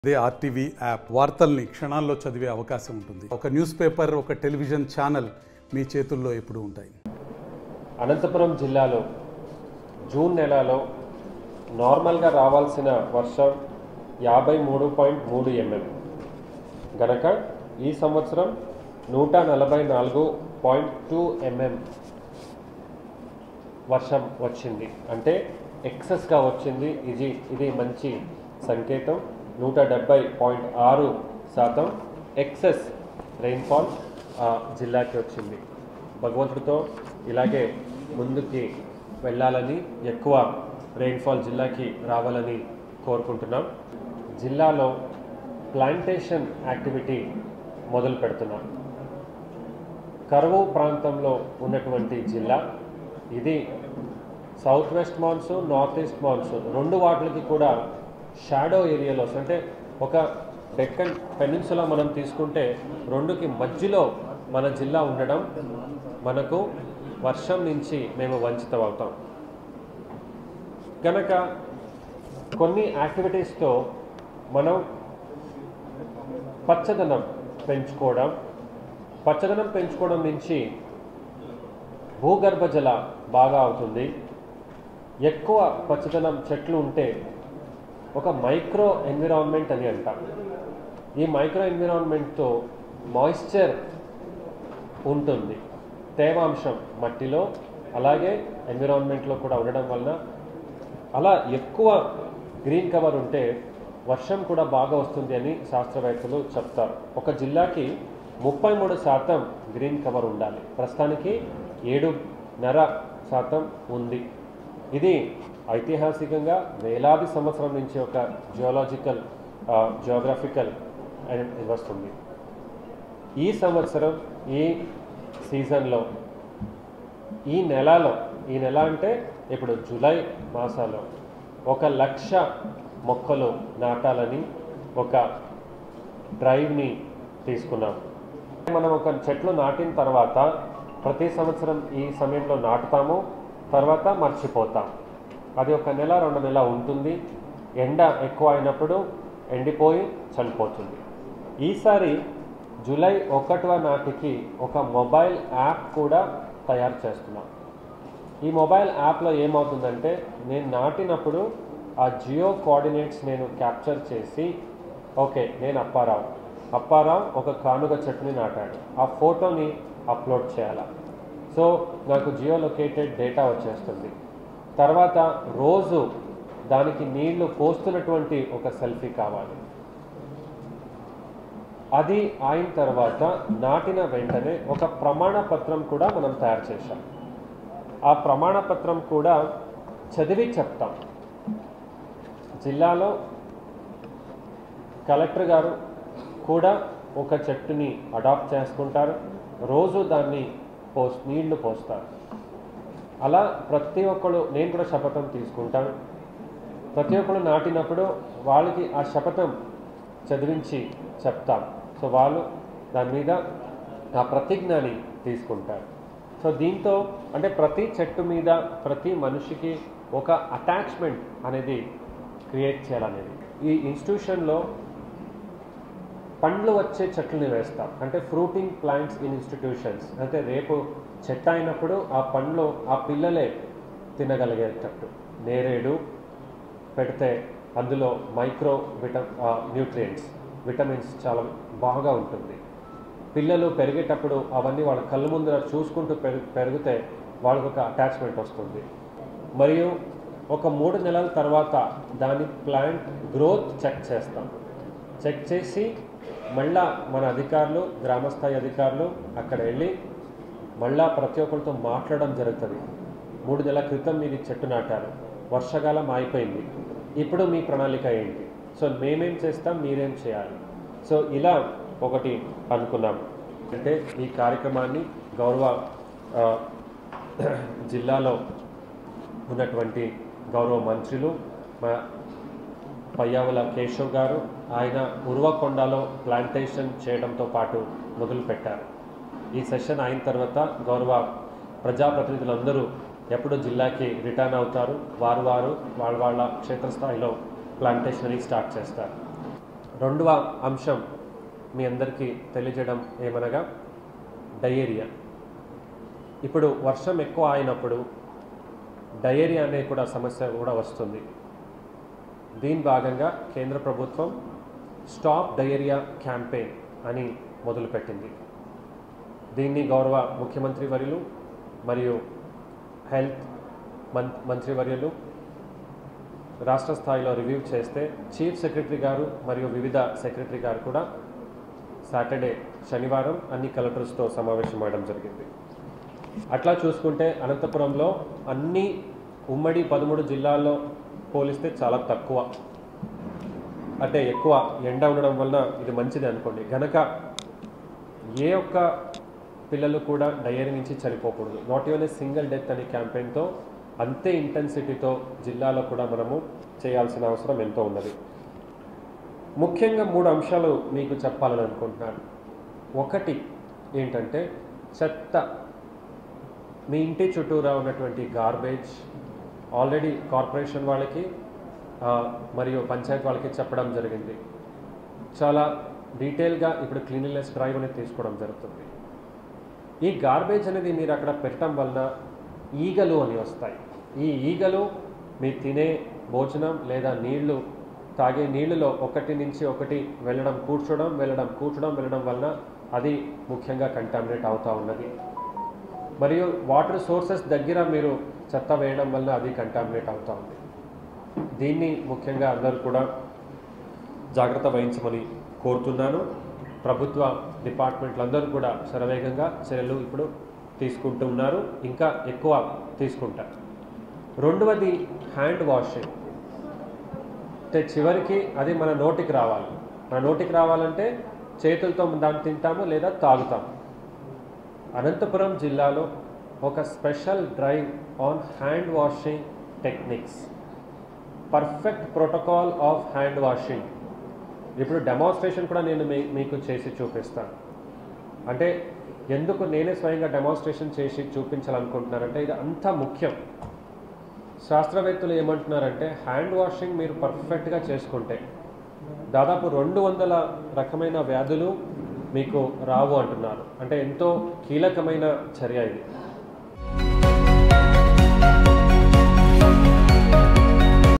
అదే RTV app వార్తల్ని క్షణాల్లో చదివే అవకాశం ఉంటుంది ఒక న్యూస్ పేపర్ ఒక టెలివిజన్ ఛానల్ మీ చేతుల్లో ఎప్పుడూ ఉంటాయి అనంతపురం జిల్లాలో జూన్ నెలలో నార్మల్గా రావాల్సిన వర్షం యాభై మూడు పాయింట్ మూడు ఎంఎం గనక ఈ సంవత్సరం నూట నలభై నాలుగు పాయింట్ టూ ఎంఎం వర్షం వచ్చింది అంటే ఎక్సెస్గా వచ్చింది ఇది ఇది మంచి సంకేతం నూట డెబ్బై పాయింట్ ఆరు శాతం ఎక్సెస్ రెయిన్ఫాల్ ఆ జిల్లాకి వచ్చింది భగవంతుడితో ఇలాగే ముందుకి వెళ్ళాలని ఎక్కువ రెయిన్ఫాల్ జిల్లాకి రావాలని కోరుకుంటున్నాం జిల్లాలో ప్లాంటేషన్ యాక్టివిటీ మొదలు పెడుతున్నాం కరువు ప్రాంతంలో ఉన్నటువంటి జిల్లా ఇది south west monsoon north east monsoon రెండు వాటికి కూడా షాడో ఏరియాలో అంటే ఒక డెక్కన్ పెనిన్సులా మనం తీసుకుంటే రెండుకి మధ్యలో మన జిల్లా ఉండడం మనకు వర్షం నుంచి మేము వంచితం అవుతాం కనుక కొన్ని యాక్టివిటీస్తో మనం పచ్చదనం పెంచుకోవడం పచ్చదనం పెంచుకోవడం నుంచి భూగర్భ జల బాగా అవుతుంది ఎక్కువ పచ్చదనం చెట్లు ఉంటే ఒక మైక్రో ఎన్విరాన్మెంట్ అని అంటాం ఈ మైక్రో ఎన్విరాన్మెంట్తో మాయిశ్చర్ ఉంటుంది తేవాంశం మట్టిలో అలాగే ఎన్విరాన్మెంట్లో కూడా ఉండడం వలన అలా ఎక్కువ గ్రీన్ కవర్ ఉంటే వర్షం కూడా బాగా వస్తుంది అని శాస్త్రవేత్తలు చెప్తారు ఒక జిల్లాకి ముప్పై మూడు శాతం గ్రీన్ కవర్ ఉండాలి ప్రస్తుతానికి ఏడున్నర శాతం ఉంది ఇది ఐతిహాసికంగా వేలాది సంవత్సరం నుంచి ఒక జియోలాజికల్ జియోగ్రఫికల్ వస్తుంది ఈ సంవత్సరం ఈ సీజన్లో ఈ నెలలో ఈ నెల అంటే ఇప్పుడు జూలై మాసాలో ఒక లక్ష మొక్కలు నాటాలని ఒక డ్రైవ్ని తీసుకున్నాం మనం ఒక చెట్లు నాటిన తర్వాత ప్రతి సంవత్సరం ఈ సమయంలో నాటుతాము తర్వాత మర్చిపోతాం అది ఒక నెల రెండు నెల ఉంటుంది ఎండ ఎక్కువ అయినప్పుడు ఎండిపోయి చనిపోతుంది ఈసారి జూలై ఒకటవ నాటికి ఒక మొబైల్ యాప్ కూడా తయారు చేస్తున్నాం ఈ మొబైల్ యాప్లో ఏమవుతుందంటే నేను నాటినప్పుడు ఆ జియో కోఆర్డినేట్స్ నేను క్యాప్చర్ చేసి ఓకే నేను అప్పారావు అప్పారావు ఒక కానుగ చెట్టుని నాటాడు ఆ ఫోటోని అప్లోడ్ చేయాలి సో నాకు జియో లొకేటెడ్ డేటా వచ్చేస్తుంది తర్వాత రోజు దానికి నీళ్లు పోస్తున్నటువంటి ఒక సెల్ఫీ కావాలి అది అయిన తర్వాత నాటిన వెంటనే ఒక ప్రమాణ పత్రం కూడా మనం తయారు చేశాం ఆ ప్రమాణ పత్రం కూడా చదివి చెప్తాం జిల్లాలో కలెక్టర్ గారు కూడా ఒక చెట్టుని అడాప్ట్ చేసుకుంటారు రోజు దాన్ని పోస్ నీళ్లు పోస్తారు అలా ప్రతి ఒక్కరు నేను కూడా శపథం తీసుకుంటాను ప్రతి ఒక్కరు నాటినప్పుడు వాళ్ళకి ఆ శపథం చదివించి చెప్తాం సో వాళ్ళు దాని మీద ఆ ప్రతిజ్ఞని తీసుకుంటారు సో దీంతో అంటే ప్రతి చెట్టు మీద ప్రతి మనిషికి ఒక అటాచ్మెంట్ అనేది క్రియేట్ చేయాలనేది ఈ ఇన్స్టిట్యూషన్లో పండ్లు వచ్చే చెట్లని వేస్తాం అంటే ఫ్రూటింగ్ ప్లాంట్స్ ఇన్ ఇన్స్టిట్యూషన్స్ అంటే రేపు చెట్టు అయినప్పుడు ఆ పండ్లు ఆ పిల్లలే తినగలిగేటట్టు నేరేడు పెడితే అందులో మైక్రో విట న్యూట్రియంట్స్ విటమిన్స్ చాలా బాగా ఉంటుంది పిల్లలు పెరిగేటప్పుడు అవన్నీ వాళ్ళ కళ్ళ ముందర చూసుకుంటూ పెరుగు పెరిగితే వాళ్ళకు ఒక అటాచ్మెంట్ వస్తుంది మరియు ఒక మూడు నెలల తర్వాత దాని ప్లాంట్ గ్రోత్ చెక్ చేస్తాం చెక్ చేసి మళ్ళా మన అధికారులు గ్రామస్థాయి అధికారులు అక్కడ వెళ్ళి మళ్ళా ప్రతి ఒక్కరితో మాట్లాడడం జరుగుతుంది మూడు నెలల క్రితం మీరు ఈ చెట్టు నాటారు వర్షాకాలం అయిపోయింది ఇప్పుడు మీ ప్రణాళిక ఏంటి సో మేమేం చేస్తాం మీరేం చేయాలి సో ఇలా ఒకటి అనుకున్నాం అంటే ఈ కార్యక్రమాన్ని గౌరవ ఆ, జిల్లాలో ఉన్నటువంటి గౌరవ మంత్రులు మా పయ్యావుల కేశవ్ గారు ఆయన ఉర్వకొండలో ప్లాంటేషన్ చేయడంతో పాటు మొదలుపెట్టారు ఈ సెషన్ అయిన తర్వాత గౌరవ ప్రజాప్రతినిధులందరూ ఎప్పుడు జిల్లాకి రిటర్న్ అవుతారు వారు వారు వాళ్ళ వాళ్ళ క్షేత్రస్థాయిలో ప్లాంటేషన్ అనేది స్టార్ట్ చేస్తారు రెండవ అంశం మీ అందరికీ తెలియజేయడం ఏమనగా డయేరియా ఇప్పుడు వర్షం ఎక్కువ అయినప్పుడు డయేరియా అనే కూడా సమస్య కూడా వస్తుంది దీని భాగంగా కేంద్ర ప్రభుత్వం స్టాప్ డయేరియా క్యాంపెయిన్ అని మొదలుపెట్టింది దీన్ని గౌరవ ముఖ్యమంత్రి వర్యులు మరియు హెల్త్ మం మంత్రివర్యులు రాష్ట్ర స్థాయిలో రివ్యూ చేస్తే చీఫ్ సెక్రటరీ గారు మరియు వివిధ సెక్రటరీ గారు కూడా సాటర్డే శనివారం అన్ని కలెక్టర్స్తో సమావేశం అవ్వడం జరిగింది అట్లా చూసుకుంటే అనంతపురంలో అన్ని ఉమ్మడి పదమూడు జిల్లాల్లో పోలిస్తే చాలా తక్కువ అంటే ఎక్కువ ఎండ ఉండడం వలన ఇది మంచిది అనుకోండి గనక ఏ ఒక్క పిల్లలు కూడా డయరీ నుంచి చనిపోకూడదు not even a single death అనే క్యాంపెయిన్తో అంతే ఇంటెన్సిటీతో జిల్లాలో కూడా మనము చేయాల్సిన అవసరం ఎంతో ఉన్నది ముఖ్యంగా మూడు అంశాలు మీకు చెప్పాలని అనుకుంటున్నాను ఒకటి ఏంటంటే చెత్త మీ ఇంటి చుట్టూరా ఉన్నటువంటి గార్బేజ్ ఆల్రెడీ కార్పొరేషన్ వాళ్ళకి ఆ, మరియు పంచాయత్ వాళ్ళకి చెప్పడం జరిగింది చాలా డీటెయిల్గా ఇప్పుడు క్లీన్లీనెస్ డ్రైవ్ అనేది తీసుకోవడం జరుగుతుంది ఈ గార్బేజ్ అనేది మీరు అక్కడ పెట్టడం వలన ఈగలు అని వస్తాయి ఈ ఈగలు మీరు తినే భోజనం లేదా నీళ్లు తాగే నీళ్ళలో ఒకటి నుంచి ఒకటి వెళ్ళడం కూర్చోవడం వెళ్ళడం కూర్చోవడం వెళ్ళడం వలన అది ముఖ్యంగా కంటామినేట్ అవుతూ ఉన్నది మరియు వాటర్ సోర్సెస్ దగ్గర మీరు చెత్త వేయడం వల్ల అది కంటామినేట్ అవుతూ ఉంది దీన్ని ముఖ్యంగా అందరూ కూడా జాగ్రత్త వహించమని కోరుతున్నాను ప్రభుత్వ డిపార్ట్మెంట్లు అందరూ కూడా శరవేగంగా చర్యలు ఇప్పుడు తీసుకుంటూ ఉన్నారు ఇంకా ఎక్కువ తీసుకుంటారు రెండవది హ్యాండ్ వాషింగ్ అంటే చివరికి అది మన నోటికి రావాలి మన నోటికి రావాలంటే చేతులతో దాన్ని తింటాము లేదా తాగుతాము అనంతపురం జిల్లాలో ఒక special drive on hand washing techniques perfect protocol of hand washing ఇప్పుడు డెమాన్స్ట్రేషన్ కూడా నేను మీ- మీకు చేసి చూపిస్తాను అంటే ఎందుకు నేనే స్వయంగా డెమాన్స్ట్రేషన్ చేసి చూపించాలనుకుంటున్నానంటే ఇది అంత ముఖ్యం శాస్త్రవేత్తలు ఏమంటున్నారంటే హ్యాండ్ వాషింగ్ మీరు పర్ఫెక్ట్గా చేసుకుంటే దాదాపు రెండు వందల రకమైన వ్యాధులు మీకు రావు అంటున్నారు అంటే ఎంతో కీలకమైన చర్య ఇది